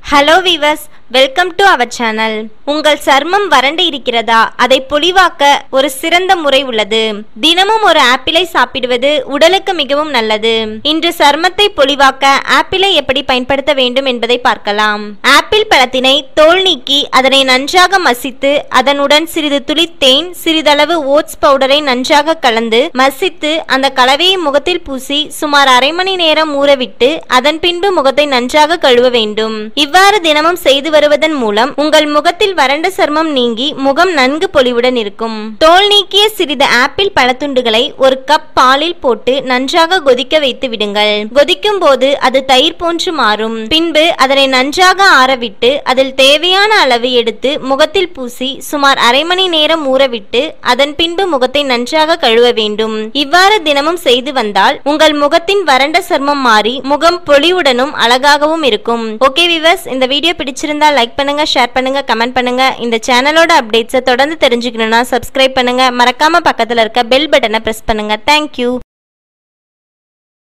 hello viewers welcome to our channel உங்கள் சர்மம் வறண்டு இருக்கிறதா அதை பொலிவாக்க ஒரு சிறந்த முறை உள்ளது தினமும் ஒரு ஆப்பிளை சாப்பிடுவது உடலுக்கு மிகவும் நல்லது இன்று சர்மத்தை பொலிவாக்க ஆப்பிளை எப்படி பயன்படுத்த வேண்டும் என்பதை பார்க்கலாம் ஆப்பிள் பழத்தினை தோல் நீக்கி அதனை நன்றாக மசித்து அதனுடன் சிறிது துளி தேன் சிறிதளவு ஓட்ஸ் பவுடரை நன்றாக கலந்து மசித்து அந்த கலவையை முகத்தில் பூசி சுமார் அரை மணி நேரம் ஊறவிட்டு அதன் பின்பு முகத்தை நன்றாக கழுவ வேண்டும் இவ்வாறு தினமும் செய்து வருவதன் மூலம் உங்கள் முகத்தில் வறண்ட சர்மம் நீங்கி முகம் நன்கு பொலிவுடன் இருக்கும் தோல் நீக்கிய சிறிது ஆப்பிள் பழத்துண்டுகளை ஒரு கப் பாலில் போட்டு நன்றாக கொதிக்க வைத்து விடுங்கள் கொதிக்கும் போது அது தயிர் போன்று மாறும் பின்பு அதனை நன்றாக ஆறவிட்டு அதில் தேவையான அளவு எடுத்து முகத்தில் பூசி சுமார் அரை மணி நேரம் ஊறவிட்டு அதன் பின்பு முகத்தை நன்றாக கழுவ வேண்டும் இவ்வாறு தினமும் செய்து வந்தால் உங்கள் முகத்தின் வறண்ட சர்மம் மாறி முகம் பொலிவுடனும் அழகாகவும் இருக்கும் ஓகே விவர்ஸ் இந்த வீடியோ பிடிச்சிருந்தா லைக் பண்ணுங்க ஷேர் பண்ணுங்க கமெண்ட் பண்ணுங்க இந்த சேனலோட அப்டேட்ஸை தொடர்ந்து தெரிஞ்சுக்கணும்னா சப்ஸ்கிரைப் பண்ணுங்க மறக்காம பக்கத்துல இருக்க பெல் பட்டனை பிரஸ் பண்ணுங்க தேங்க்யூ